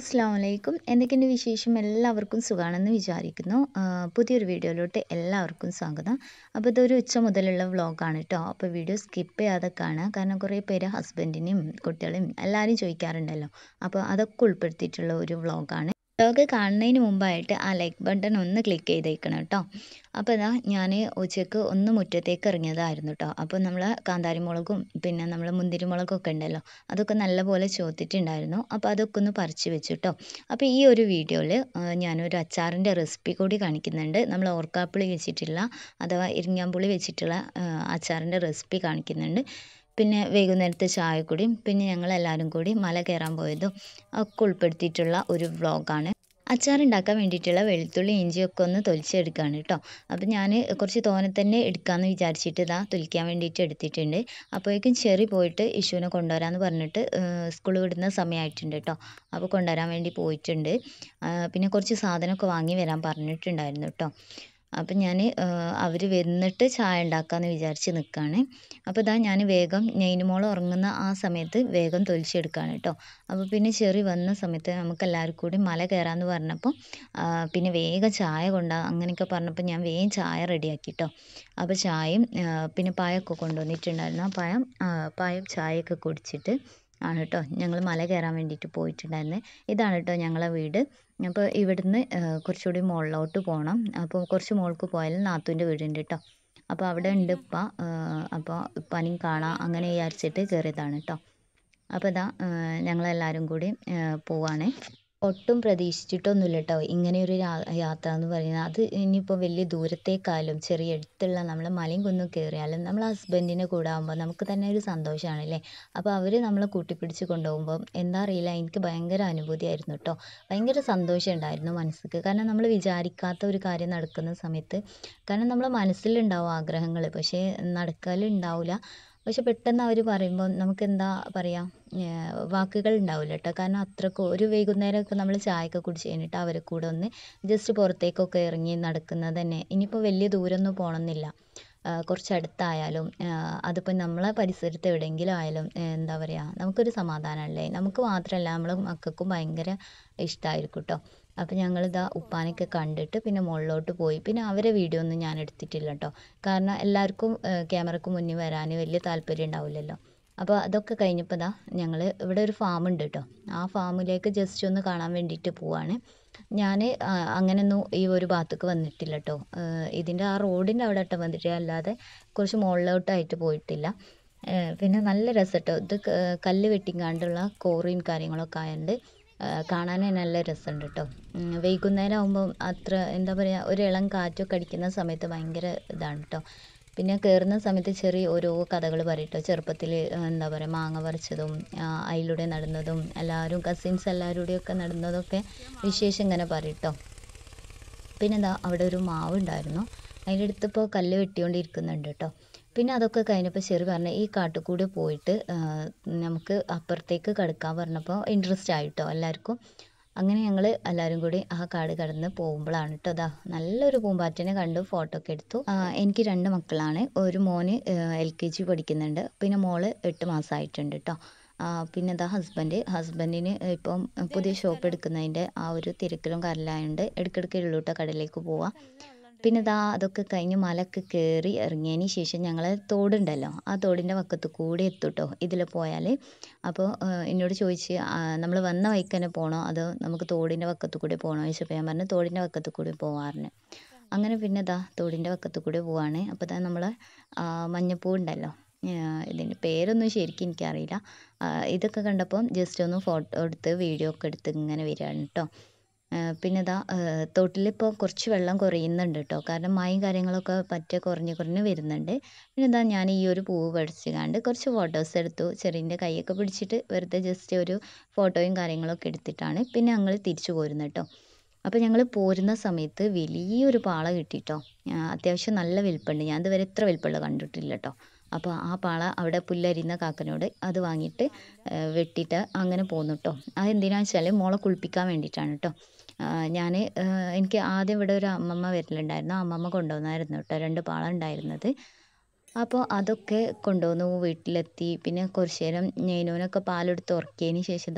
അസ്സാം വലൈക്കും എന്തൊക്കെയുണ്ട് വിശേഷം എല്ലാവർക്കും സുഖമാണെന്ന് വിചാരിക്കുന്നു ആ, പുതിയൊരു വീഡിയോയിലോട്ട് എല്ലാവർക്കും സ്വാഗതം അപ്പോൾ ഇതൊരു ഉച്ച മുതലുള്ള വ്ളോഗാണ് കേട്ടോ അപ്പോൾ വീഡിയോ സ്കിപ്പ് ചെയ്യാതെ കാണുക കാരണം കുറേ പേര് ഹസ്ബൻഡിനെയും കുട്ടികളെയും എല്ലാവരും ചോദിക്കാറുണ്ടല്ലോ അപ്പോൾ അതൊക്കെ ഉൾപ്പെടുത്തിയിട്ടുള്ള ഒരു വ്ളോഗാണ് വ്ളോഗ് കാണുന്നതിന് മുമ്പായിട്ട് ആ ലൈക്ക് ബട്ടൺ ഒന്ന് ക്ലിക്ക് ചെയ്തേക്കണം കേട്ടോ അപ്പോൾ ഇതാ ഞാൻ ഉച്ചയ്ക്ക് ഒന്ന് മുറ്റത്തേക്ക് ഇറങ്ങിയതായിരുന്നു കേട്ടോ അപ്പോൾ നമ്മൾ കാന്താരി മുളകും പിന്നെ നമ്മൾ മുന്തിരി മുളകൊക്കെ ഉണ്ടല്ലോ അതൊക്കെ നല്ലപോലെ ചോത്തിട്ടുണ്ടായിരുന്നു അപ്പോൾ അതൊക്കെ ഒന്ന് പറിച്ച് വെച്ചു കേട്ടോ അപ്പോൾ ഈ ഒരു വീഡിയോയിൽ ഞാനൊരു അച്ചാറിൻ്റെ റെസിപ്പി കൂടി കാണിക്കുന്നുണ്ട് നമ്മൾ ഓർക്കാപ്പുളി വെച്ചിട്ടുള്ള അഥവാ ഇരിങ്ങാമ്പുളി വെച്ചിട്ടുള്ള ആ, അച്ചാറിൻ്റെ റെസിപ്പി കാണിക്കുന്നുണ്ട് പിന്നെ വൈകുന്നേരത്തെ ചായക്കുടിയും പിന്നെ ഞങ്ങൾ എല്ലാവരും കൂടി മല കയറാൻ പോയതും ഒക്കെ ഉൾപ്പെടുത്തിയിട്ടുള്ള ഒരു വ്ളോഗാണ് അച്ചാർ ഉണ്ടാക്കാൻ വേണ്ടിയിട്ടുള്ള വെളുത്തുള്ളി ഇഞ്ചിയൊക്കെ ഒന്ന് തൊലിച്ചെടുക്കുകയാണ് കേട്ടോ അപ്പോൾ ഞാൻ കുറച്ച് തോനെ തന്നെ എടുക്കാമെന്ന് വിചാരിച്ചിട്ട് ഇതാ തൊലിക്കാൻ വേണ്ടിയിട്ട് എടുത്തിട്ടുണ്ട് അപ്പോഴേക്കും ചെറി പോയിട്ട് ഇഷുവിനെ കൊണ്ടുവരാമെന്ന് പറഞ്ഞിട്ട് സ്കൂൾ വിടുന്ന സമയമായിട്ടുണ്ട് കേട്ടോ അപ്പോൾ കൊണ്ടുവരാൻ വേണ്ടി പോയിട്ടുണ്ട് ആ, പിന്നെ കുറച്ച് സാധനമൊക്കെ വാങ്ങി വരാൻ പറഞ്ഞിട്ടുണ്ടായിരുന്നു കേട്ടോ അപ്പം ഞാൻ അവർ വന്നിട്ട് ചായ ഉണ്ടാക്കാമെന്ന് വിചാരിച്ച് നിൽക്കുകയാണ് അപ്പോൾ ഇതാ ഞാൻ വേഗം നെയ്നുമോൾ ഉറങ്ങുന്ന ആ സമയത്ത് വേഗം തൊലിച്ചെടുക്കുകയാണ് കേട്ടോ അപ്പോൾ പിന്നെ ചെറി വന്ന സമയത്ത് നമുക്ക് എല്ലാവർക്കും കൂടി മല കയറാമെന്ന് പറഞ്ഞപ്പോൾ ആ, പിന്നെ വേഗം ചായ കൊണ്ടാ അങ്ങനെയൊക്കെ പറഞ്ഞപ്പോൾ ഞാൻ വേഗം ചായ റെഡിയാക്കി കേട്ടോ അപ്പോൾ ചായയും ആ, പിന്നെ പായൊക്കെ കൊണ്ടുവന്നിട്ടുണ്ടായിരുന്നു ആ പഴം ആ, പായം ചായയൊക്കെ കുടിച്ചിട്ട് ആണ് കേട്ടോ ഞങ്ങൾ മല കയറാൻ വേണ്ടിയിട്ട് പോയിട്ടുണ്ടായിരുന്നത് ഇതാണ് കേട്ടോ ഞങ്ങളെ വീട് അപ്പോൾ ഇവിടുന്ന് ആ, കുറച്ചുകൂടി മുകളിലോട്ട് പോകണം അപ്പോൾ കുറച്ച് മുകൾക്ക് പോയാലും നാത്തൂൻ്റെ വീടുണ്ട് കേട്ടോ അപ്പോൾ അവിടെ ഉണ്ട് ഇപ്പ അപ്പോൾ ഉപ്പാനെയും കാണാം അങ്ങനെ വിചാരിച്ചിട്ട് കയറിയതാണ് കേട്ടോ അപ്പോൾ ഇതാ ആ, ഞങ്ങളെല്ലാവരും കൂടി ആ, പോവാണ് ഒട്ടും പ്രതീക്ഷിച്ചിട്ടൊന്നുമില്ല കേട്ടോ ഇങ്ങനെയൊരു യാ- യാത്ര എന്ന് പറയുന്നത് അത് ഇനിയിപ്പോൾ വലിയ ദൂരത്തേക്കായാലും ചെറിയ അടുത്തുള്ള നമ്മൾ മലയും കുന്നും കയറിയാലും നമ്മൾ ഹസ്ബൻഡിൻ്റെ കൂടെ ആകുമ്പോൾ നമുക്ക് തന്നെ ഒരു സന്തോഷമാണല്ലേ അപ്പോൾ അവർ നമ്മളെ കൂട്ടിപ്പിടിച്ച് കൊണ്ടുപോകുമ്പോൾ എന്താ അറിയില്ല എനിക്ക് ഭയങ്കര അനുഭൂതിയായിരുന്നു കേട്ടോ ഭയങ്കര സന്തോഷം ഉണ്ടായിരുന്നു മനസ്സിക്ക് കാരണം നമ്മൾ വിചാരിക്കാത്ത ഒരു കാര്യം നടക്കുന്ന സമയത്ത് കാരണം നമ്മളെ മനസ്സിലുണ്ടാവും ആഗ്രഹങ്ങൾ പക്ഷേ നടക്കലുണ്ടാവില്ല പക്ഷെ പെട്ടെന്ന് അവർ പറയുമ്പോൾ നമുക്ക് എന്താ പറയുക വാക്കുകൾ ഉണ്ടാവില്ല കേട്ടോ കാരണം അത്രക്ക് ഒരു വൈകുന്നേരമൊക്കെ നമ്മൾ ചായയൊക്കെ കുടിച്ച് കഴിഞ്ഞിട്ട് അവരെ കൂടെ ഒന്ന് ജസ്റ്റ് പുറത്തേക്കൊക്കെ ഇറങ്ങി നടക്കുന്നത് തന്നെ ഇനിയിപ്പോൾ വലിയ ദൂരമൊന്നും പോകണമെന്നില്ല ആ, കുറച്ച് അടുത്തായാലും ആ, അതിപ്പോൾ നമ്മളെ പരിസരത്ത് എവിടെയെങ്കിലും ആയാലും ആ, എന്താ പറയുക നമുക്കൊരു സമാധാനമല്ലേ നമുക്ക് മാത്രമല്ല നമ്മളെ മക്കൾക്കും ഭയങ്കര ഇഷ്ടമായിരിക്കും കേട്ടോ അപ്പോൾ ഞങ്ങളിതാ ഉപ്പാനൊക്കെ കണ്ടിട്ട് പിന്നെ മുകളിലോട്ട് പോയി പിന്നെ അവരെ വീഡിയോ ഒന്നും ഞാൻ എടുത്തിട്ടില്ല കേട്ടോ കാരണം എല്ലാവർക്കും ക്യാമറക്ക് മുന്നിൽ വരാൻ വലിയ താല്പര്യം ഉണ്ടാവില്ലല്ലോ അപ്പോൾ അതൊക്കെ കഴിഞ്ഞപ്പോൾ ഇതാ ഞങ്ങൾ ഇവിടെ ഒരു ഫാം ഉണ്ട് കേട്ടോ ആ ഫാമിലേക്ക് ജസ്റ്റ് ഒന്ന് കാണാൻ വേണ്ടിയിട്ട് പോവാണ് ഞാൻ അങ്ങനെയൊന്നും ഈ ഒരു ഭാഗത്തേക്ക് വന്നിട്ടില്ല കേട്ടോ ഇതിൻ്റെ ആ റോഡിൻ്റെ അവിടെ ഇട്ട് വന്നിട്ട് അല്ലാതെ കുറച്ച് മുകളിലോട്ടായിട്ട് പോയിട്ടില്ല ഏഹ് പിന്നെ നല്ല രസം കേട്ടോ ഇത് ക- കല്ല് വെട്ടിങ്ങാണ്ടുള്ള കോറിയും കാര്യങ്ങളൊക്കെ ആയതുകൊണ്ട് കാണാൻ തന്നെ നല്ല രസമുണ്ട് കേട്ടോ ഉം, വൈകുന്നേരം ആകുമ്പോൾ അത്ര എന്താ പറയുക ഒരു ഇളം കാറ്റൊക്കെ അടിക്കുന്ന സമയത്ത് ഭയങ്കര ഇതാണ് കേട്ടോ പിന്നെ കയറുന്ന സമയത്ത് ചെറിയ ഓരോ കഥകൾ പറയട്ടോ ചെറുപ്പത്തിൽ എന്താ പറയുക മാങ്ങ പറിച്ചതും ആ, അതിലൂടെ നടന്നതും എല്ലാവരും കസിൻസ് എല്ലാവരുടെയും ഒക്കെ നടന്നതൊക്കെ വിശേഷം ഇങ്ങനെ പറയട്ടോ പിന്നെ എന്താ അവിടെ ഒരു മാവ് ഉണ്ടായിരുന്നു അതിൻ്റെ അടുത്ത് ഇപ്പോൾ കല്ല് വെട്ടിക്കൊണ്ടിരിക്കുന്നുണ്ട് കേട്ടോ പിന്നെ അതൊക്കെ കഴിഞ്ഞപ്പോൾ ചെറു പറഞ്ഞ ഈ കാട്ടുകൂടി പോയിട്ട് ആ, നമുക്ക് അപ്പുറത്തേക്ക് കടക്കാൻ പറഞ്ഞപ്പോൾ ഇൻട്രസ്റ്റ് ആയിട്ടോ എല്ലാവർക്കും അങ്ങനെ ഞങ്ങൾ എല്ലാവരും കൂടി ആ കാട് കടന്ന് പോകുമ്പോഴാണ് കേട്ടോ അതാ നല്ലൊരു പൂമ്പാറ്റിനെ കണ്ടു ഫോട്ടോ ഒക്കെ എടുത്തു ആ, എനിക്ക് രണ്ട് മക്കളാണ് ഒരു മോന് എൽ കെ ജി പഠിക്കുന്നുണ്ട് പിന്നെ മോള് എട്ട് മാസമായിട്ടുണ്ട് കേട്ടോ ആ, പിന്നെ ഇതാ ഹസ്ബൻഡ് ഹസ്ബൻഡിന് ഇപ്പം പുതിയ ഷോപ്പ് എടുക്കുന്നതിൻ്റെ ആ ഒരു തിരക്കിലും കരലായതുകൊണ്ട് ഇടയ്ക്കിടയ്ക്ക് ഉള്ളൂട്ടോ കടയിലേക്ക് പോവാം പിന്നെ ഇതാ അതൊക്കെ കഴിഞ്ഞ് മലയൊക്കെ കയറി ഇറങ്ങിയതിന് ശേഷം ഞങ്ങൾ തോടുണ്ടല്ലോ ആ തോടിൻ്റെ വക്കത്ത് കൂടി എത്തുട്ടോ ഇതിൽ പോയാൽ അപ്പോൾ എന്നോട് ചോദിച്ച് നമ്മൾ വന്ന വഴിക്ക് തന്നെ പോകണോ അതോ നമുക്ക് തോടിൻ്റെ വക്കത്ത് കൂടി പോകണോ ചോദിച്ചപ്പോൾ ഞാൻ പറഞ്ഞു തോടിൻ്റെ വക്കത്ത് കൂടി പോവാറിന് അങ്ങനെ പിന്നെ ഇതാ തോടിൻ്റെ വക്കത്ത് കൂടി പോവാണ് അപ്പോൾ ഇതാ നമ്മൾ മഞ്ഞപ്പൂ ഉണ്ടല്ലോ ഇതിൻ്റെ പേരൊന്നും ശരിക്കും എനിക്കറിയില്ല ആ, ഇതൊക്കെ കണ്ടപ്പം ജസ്റ്റ് ഒന്ന് ഫോട്ടോ എടുത്ത് വീഡിയോ ഒക്കെ എടുത്ത് ഇങ്ങനെ വരികയാണ് കേട്ടോ പിന്നെ ഇതാ തോട്ടിലിപ്പോൾ കുറച്ച് വെള്ളം കുറയുന്നുണ്ട് കേട്ടോ കാരണം മഴയും കാര്യങ്ങളൊക്കെ പറ്റ കുറഞ്ഞ് കുറഞ്ഞ് വരുന്നുണ്ട് പിന്നെ ഇതാ ഞാൻ ഈ ഒരു പൂവ് പഠിച്ചുകൊണ്ട് കുറച്ച് ഫോട്ടോസ് എടുത്തു ചെറിയൻ്റെ കൈയൊക്കെ പിടിച്ചിട്ട് വെറുതെ ജസ്റ്റ് ഒരു ഫോട്ടോയും കാര്യങ്ങളൊക്കെ എടുത്തിട്ടാണ് പിന്നെ ഞങ്ങൾ തിരിച്ചു പോരുന്നത് കേട്ടോ അപ്പോൾ ഞങ്ങൾ പോരുന്ന സമയത്ത് വലിയൊരു പാള കിട്ടിട്ടോ അത്യാവശ്യം നല്ല വലിപ്പമുണ്ട് ഞാൻ ഇതുവരെ ഇത്ര വലിപ്പമുള്ള കണ്ടിട്ടില്ല കേട്ടോ അപ്പോൾ ആ പാള അവിടെ പുല്ലരിയുന്ന കാക്കനോട് അത് വാങ്ങിയിട്ട് വെട്ടിയിട്ട് അങ്ങനെ പോന്നു കേട്ടോ അത് എന്തിനാണെന്ന് വെച്ചാൽ മോളെ കുളിപ്പിക്കാൻ വേണ്ടിയിട്ടാണ് കേട്ടോ ഞാൻ എനിക്ക് ആദ്യം ഇവിടെ ഒരു അമ്മമ്മ വരലുണ്ടായിരുന്നു ആ അമ്മമ്മ കൊണ്ടുവന്നായിരുന്നു കേട്ടോ രണ്ട് പാള ഉണ്ടായിരുന്നത് അപ്പോൾ അതൊക്കെ കൊണ്ടുവന്നു വീട്ടിലെത്തി പിന്നെ കുറച്ച് നേരം നെയ്നൂനൊക്കെ പാലെടുത്ത് ഉറക്കിയതിന് ശേഷം ഇതാ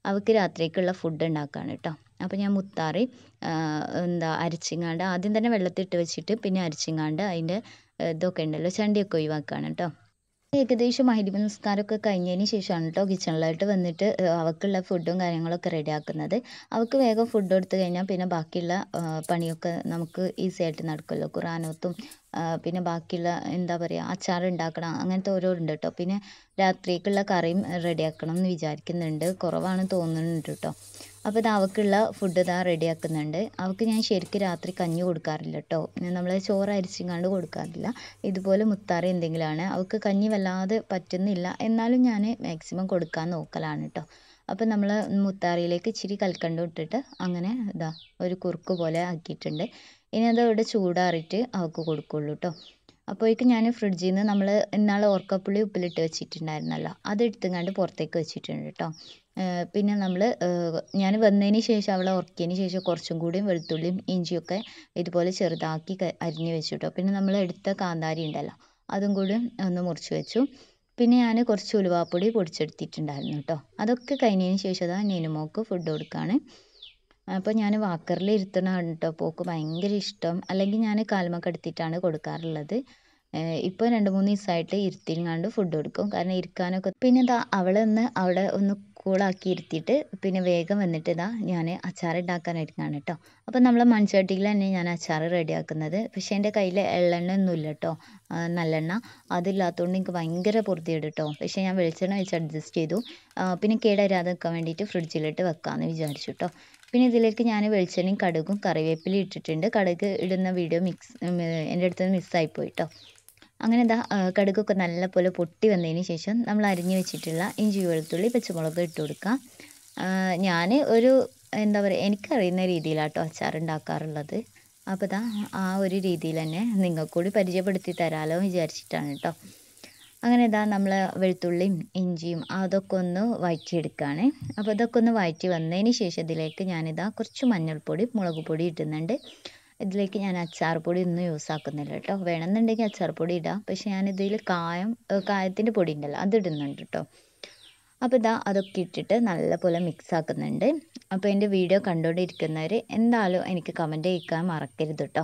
അവൾക്ക് രാത്രിക്കുള്ള ഫുഡ് ഉണ്ടാക്കുകയാണ് കേട്ടോ അപ്പോൾ ഞാൻ മുത്താറി എന്താ അരച്ചിങ്ങാണ്ട് ആദ്യം തന്നെ വെള്ളത്തിട്ട് വെച്ചിട്ട് പിന്നെ അരച്ചിങ്ങാണ്ട് അതിൻ്റെ ഇതൊക്കെ ഉണ്ടല്ലോ ചണ്ടിയൊക്കെ ഒഴിവാക്കുകയാണ് കേട്ടോ ഏകദേശം മഹരിബ് നിസ്കാരമൊക്കെ കഴിഞ്ഞതിന് ശേഷമാണ് കേട്ടോ കിച്ചണിലായിട്ട് വന്നിട്ട് അവൾക്കുള്ള ഫുഡും കാര്യങ്ങളൊക്കെ റെഡിയാക്കുന്നത് അവൾക്ക് വേഗം ഫുഡ് കൊടുത്തു കഴിഞ്ഞാൽ പിന്നെ ബാക്കിയുള്ള പണിയൊക്കെ നമുക്ക് ഈസി ആയിട്ട് നടക്കുമല്ലോ ഖുറാനത്തും പിന്നെ ബാക്കിയുള്ള എന്താ പറയുക അച്ചാർ ഉണ്ടാക്കണം അങ്ങനത്തെ ഓരോ ഉണ്ട് കേട്ടോ പിന്നെ രാത്രിക്കുള്ള കറിയും റെഡിയാക്കണം എന്ന് വിചാരിക്കുന്നുണ്ട് കുറവാണ് തോന്നുന്നുണ്ട് കേട്ടോ അപ്പോൾ ഇത് അവൾക്കുള്ള ഫുഡ് ഇതാ റെഡിയാക്കുന്നുണ്ട് അവൾക്ക് ഞാൻ ശരിക്കും രാത്രി കഞ്ഞി കൊടുക്കാറില്ല കേട്ടോ നമ്മൾ ചോറ് അരിച്ചിങ്ങാണ്ട് കൊടുക്കാറില്ല ഇതുപോലെ മുത്താറി എന്തെങ്കിലുമാണ് അവൾക്ക് കഞ്ഞി വല്ലാതെ പറ്റുന്നില്ല എന്നാലും ഞാൻ മാക്സിമം കൊടുക്കാൻ നോക്കലാണ് കേട്ടോ അപ്പോൾ നമ്മൾ മുത്താറിയിലേക്ക് ഇച്ചിരി കൽക്കണ്ടം ഇട്ടിട്ട് അങ്ങനെ ഇതാ ഒരു കുറുക്ക് പോലെ ആക്കിയിട്ടുണ്ട് ഇനി അത് ഇവിടെ ചൂടാറിയിട്ട് അവൾക്ക് കൊടുക്കുള്ളൂ കേട്ടോ അപ്പോഴേക്കും ഞാൻ ഫ്രിഡ്ജിൽ നിന്ന് നമ്മൾ ഇന്നാൾ ഓർക്കപ്പുള്ളി ഉപ്പിലിട്ട് വെച്ചിട്ടുണ്ടായിരുന്നല്ലോ അത് എടുത്തുങ്ങാണ്ട് പുറത്തേക്ക് വെച്ചിട്ടുണ്ട് കേട്ടോ പിന്നെ നമ്മൾ ഞാൻ വന്നതിന് ശേഷം അവളെ ഉറക്കിയതിന് ശേഷം കുറച്ചും കൂടിയും വെളുത്തുള്ളിയും ഇഞ്ചിയൊക്കെ ഇതുപോലെ ചെറുതാക്കി അരിഞ്ഞ് വെച്ചു കേട്ടോ പിന്നെ നമ്മൾ എടുത്ത കാന്താരി ഉണ്ടല്ലോ അതും കൂടി ഒന്ന് മുറിച്ച് വെച്ചു പിന്നെ ഞാൻ കുറച്ച് ഉലുവാപ്പൊടി പൊടിച്ചെടുത്തിട്ടുണ്ടായിരുന്നു കേട്ടോ അതൊക്കെ കഴിഞ്ഞതിന് ശേഷം അതാ നീനുമോക്ക് ഫുഡ് കൊടുക്കുകയാണ് അപ്പോൾ ഞാൻ വാക്കറിൽ ഇരുത്തണതാണ് കേട്ടോ പോക്ക് ഭയങ്കര ഇഷ്ടം അല്ലെങ്കിൽ ഞാൻ കാൽമൊക്കെ എടുത്തിട്ടാണ് കൊടുക്കാറുള്ളത് ഇപ്പോൾ രണ്ട് മൂന്ന് ദിവസമായിട്ട് ഇരുത്തിങ്ങാണ്ട് ഫുഡ് കൊടുക്കും കാരണം ഇരിക്കാനൊക്കെ പിന്നെ ഇതാ അവളെ ഒന്ന് അവിടെ ഒന്ന് കൂളാക്കി ഇരുത്തിയിട്ട് പിന്നെ വേഗം വന്നിട്ട് ഇതാ ഞാൻ അച്ചാർ ഉണ്ടാക്കാനായിരിക്കാണ് കേട്ടോ അപ്പോൾ നമ്മളെ മൺചട്ടിയിൽ തന്നെ ഞാൻ അച്ചാർ റെഡിയാക്കുന്നത് പക്ഷേ എൻ്റെ കയ്യിൽ എള്ളെണ്ണ ഒന്നുമില്ല കേട്ടോ നല്ലെണ്ണ അതില്ലാത്തതുകൊണ്ട് എനിക്ക് ഭയങ്കര പൊറുതിയേട് കേട്ടോ പക്ഷേ ഞാൻ വെളിച്ചെണ്ണ വെച്ച് അഡ്ജസ്റ്റ് ചെയ്തു പിന്നെ കേടരാതെ വെക്കാൻ വേണ്ടിയിട്ട് ഫ്രിഡ്ജിലിട്ട് വെക്കാമെന്ന് വിചാരിച്ചു കേട്ടോ പിന്നെ ഇതിലേക്ക് ഞാൻ വെളിച്ചെണ്ണയും കടുകും കറിവേപ്പിലയും ഇട്ടിട്ടുണ്ട് കടുക് ഇടുന്ന വീഡിയോ മിക്സ് എൻ്റെ അടുത്ത് നിന്ന് മിസ്സായിപ്പോയി കേട്ടോ അങ്ങനെ ഇതാ കടുകൊക്കെ നല്ലപോലെ പൊട്ടി വന്നതിന് ശേഷം നമ്മൾ അരിഞ്ഞു വെച്ചിട്ടുള്ള ഇഞ്ചി വെളുത്തുള്ളി പച്ചമുളക് ഇട്ട് കൊടുക്കാം ഞാൻ ഒരു എന്താ പറയുക എനിക്കറിയുന്ന രീതിയിലാട്ടോ അച്ചാർ ഉണ്ടാക്കാറുള്ളത് അപ്പോൾ ഇതാ ആ ഒരു രീതിയിൽ തന്നെ നിങ്ങൾക്ക് കൂടി പരിചയപ്പെടുത്തി തരാമല്ലോ വിചാരിച്ചിട്ടാണ് കേട്ടോ അങ്ങനെ ഇതാ നമ്മൾ വെളുത്തുള്ളിയും ഇഞ്ചിയും അതൊക്കെ ഒന്ന് വഴറ്റിയെടുക്കുകയാണ് അപ്പോൾ ഇതൊക്കെ ഒന്ന് വഴറ്റി വന്നതിന് ശേഷം ഇതിലേക്ക് ഞാനിതാ കുറച്ച് മഞ്ഞൾപ്പൊടി മുളക് പൊടി ഇടുന്നുണ്ട് ഇതിലേക്ക് ഞാൻ അച്ചാർ പൊടി ഒന്നും യൂസ് ആക്കുന്നില്ല കേട്ടോ വേണമെന്നുണ്ടെങ്കിൽ അച്ചാർ പൊടി ഇടാം പക്ഷെ ഞാനിതിൽ കായം കായത്തിൻ്റെ പൊടി ഉണ്ടല്ലോ അത് ഇടുന്നുണ്ട് കേട്ടോ അപ്പോൾ ഇതാ അതൊക്കെ ഇട്ടിട്ട് നല്ലപോലെ മിക്സ് ആക്കുന്നുണ്ട് അപ്പോൾ എൻ്റെ വീഡിയോ കണ്ടുകൊണ്ടിരിക്കുന്നവർ എന്തായാലും എനിക്ക് കമൻറ്റ് ചെയ്യിക്കാൻ മറക്കരുത് കേട്ടോ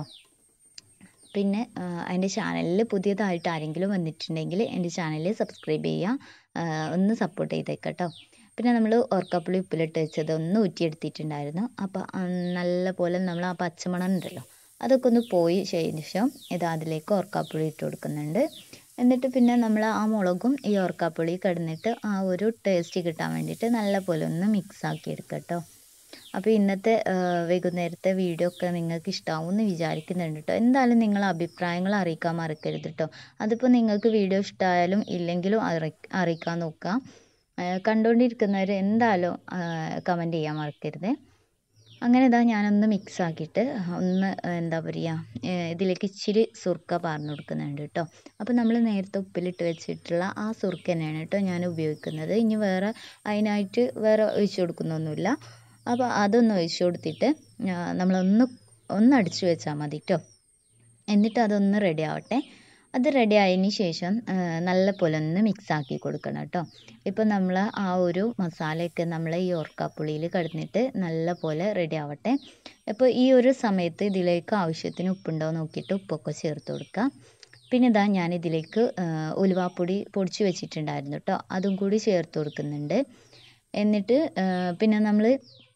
പിന്നെ എൻ്റെ ചാനലിൽ പുതിയതായിട്ട് ആരെങ്കിലും വന്നിട്ടുണ്ടെങ്കിൽ എൻ്റെ ചാനൽ സബ്സ്ക്രൈബ് ചെയ്യുക ഒന്ന് സപ്പോർട്ട് ചെയ്തേക്കട്ടോ പിന്നെ നമ്മൾ ഓർക്കാപ്പുളി ഉപ്പിലിട്ട് വെച്ചത് ഒന്ന് ഊറ്റിയെടുത്തിട്ടുണ്ടായിരുന്നു അപ്പോൾ നല്ല പോലെ നമ്മൾ ആ പച്ചമണം ഉണ്ടല്ലോ അതൊക്കെ ഒന്ന് പോയി ശേഷം ഇത് അതിലേക്ക് ഓർക്കാപ്പുളി ഇട്ട് കൊടുക്കുന്നുണ്ട് എന്നിട്ട് പിന്നെ നമ്മൾ ആ മുളകും ഈ ഓർക്കാപ്പുളി കിടന്നിട്ട് ആ ഒരു ടേസ്റ്റ് കിട്ടാൻ വേണ്ടിയിട്ട് നല്ല പോലെ ഒന്ന് മിക്സ് ആക്കി എടുക്കുക കേട്ടോ അപ്പോൾ ഇന്നത്തെ വൈകുന്നേരത്തെ വീഡിയോ ഒക്കെ നിങ്ങൾക്ക് ഇഷ്ടമാവും എന്ന് വിചാരിക്കുന്നുണ്ട് കേട്ടോ എന്തായാലും നിങ്ങൾ അഭിപ്രായങ്ങൾ അറിയിക്കാൻ മറക്കരുത് കേട്ടോ അതിപ്പോൾ നിങ്ങൾക്ക് വീഡിയോ ഇഷ്ടമായാലും ഇല്ലെങ്കിലും അറി അറിയിക്കാൻ നോക്കുക കണ്ടുകൊണ്ടിരിക്കുന്നവർ എന്തായാലും കമൻറ്റ് ചെയ്യാൻ മറക്കരുത് അങ്ങനെ ഇതാ ഞാനൊന്ന് മിക്സ് ആക്കിയിട്ട് ഒന്ന് എന്താ പറയുക ഇതിലേക്ക് ഇച്ചിരി സുർക്ക പാർന്നു കൊടുക്കുന്നുണ്ട് കേട്ടോ അപ്പോൾ നമ്മൾ നേരത്തെ ഉപ്പിലിട്ട് വെച്ചിട്ടുള്ള ആ സുർക്ക തന്നെയാണ് കേട്ടോ ഞാൻ ഉപയോഗിക്കുന്നത് ഇനി വേറെ അതിനായിട്ട് വേറെ ഒഴിച്ചു കൊടുക്കുന്നൊന്നുമില്ല അപ്പോൾ അതൊന്ന് ഒഴിച്ചു കൊടുത്തിട്ട് നമ്മളൊന്ന് ഒന്ന് അടിച്ചു വെച്ചാൽ മതി കേട്ടോ എന്നിട്ട് അതൊന്ന് റെഡി ആവട്ടെ അത് റെഡി ആയതിന് ശേഷം നല്ല പോലെ ഒന്ന് മിക്സ് ആക്കി കൊടുക്കണം കേട്ടോ ഇപ്പോൾ നമ്മൾ ആ ഒരു മസാലയൊക്കെ നമ്മൾ ഈ ഓർക്കാപ്പുളിയിൽ കിടന്നിട്ട് നല്ല പോലെ റെഡി ആവട്ടെ അപ്പോൾ ഈ ഒരു സമയത്ത് ഇതിലേക്ക് ആവശ്യത്തിന് ഉപ്പുണ്ടോ നോക്കിയിട്ട് ഉപ്പൊക്കെ ചേർത്ത് കൊടുക്കുക പിന്നെ ഇതാ ഞാൻ ഇതിലേക്ക് ഉലുവാപ്പൊടി പൊടിച്ച് വെച്ചിട്ടുണ്ടായിരുന്നു കേട്ടോ അതും കൂടി ചേർത്ത് കൊടുക്കുന്നുണ്ട് എന്നിട്ട് പിന്നെ നമ്മൾ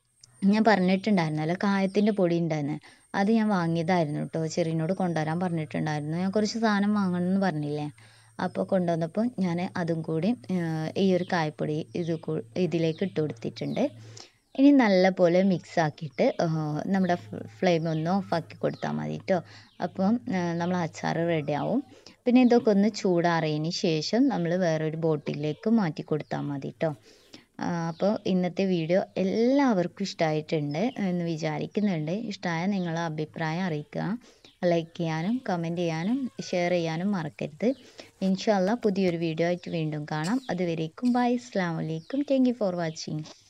ഞാൻ പറഞ്ഞിട്ടുണ്ടായിരുന്നല്ലോ കായത്തിൻ്റെ പൊടി ഉണ്ടായിരുന്നു അത് ഞാൻ വാങ്ങിയതായിരുന്നു കേട്ടോ ചെറിയനോട് കൊണ്ടുവരാൻ പറഞ്ഞിട്ടുണ്ടായിരുന്നു ഞാൻ കുറച്ച് സാധനം വാങ്ങണം എന്ന് പറഞ്ഞില്ലേ അപ്പോൾ കൊണ്ടുവന്നപ്പോൾ ഞാൻ അതും കൂടി ഈ ഒരു കായപ്പൊടി ഇത് ഇതിലേക്ക് ഇട്ട് കൊടുത്തിട്ടുണ്ട് ഇനി നല്ലപോലെ മിക്സ് ആക്കിയിട്ട് നമ്മുടെ ഫ്ലെയിം ഒന്ന് ഓഫാക്കി കൊടുത്താൽ മതി കേട്ടോ അപ്പം നമ്മൾ അച്ചാർ റെഡി ആവും പിന്നെ ഇതൊക്കെ ഒന്ന് ചൂടാറിയതിന് ശേഷം നമ്മൾ വേറൊരു ബോട്ടിലേക്ക് മാറ്റി കൊടുത്താൽ മതി കേട്ടോ അപ്പോൾ ഇന്നത്തെ വീഡിയോ എല്ലാവർക്കും ഇഷ്ടമായിട്ടുണ്ട് എന്ന് വിചാരിക്കുന്നുണ്ട് ഇഷ്ടമായ നിങ്ങളെ അഭിപ്രായം അറിയിക്കുക ലൈക്ക് ചെയ്യാനും കമൻറ്റ് ചെയ്യാനും ഷെയർ ചെയ്യാനും മറക്കരുത് ഇൻഷാല്ല പുതിയൊരു വീഡിയോ ആയിട്ട് വീണ്ടും കാണാം അതുവരേക്കും ബൈ അസ്സാം വലൈക്കും താങ്ക് യു ഫോർ വാച്ചിങ്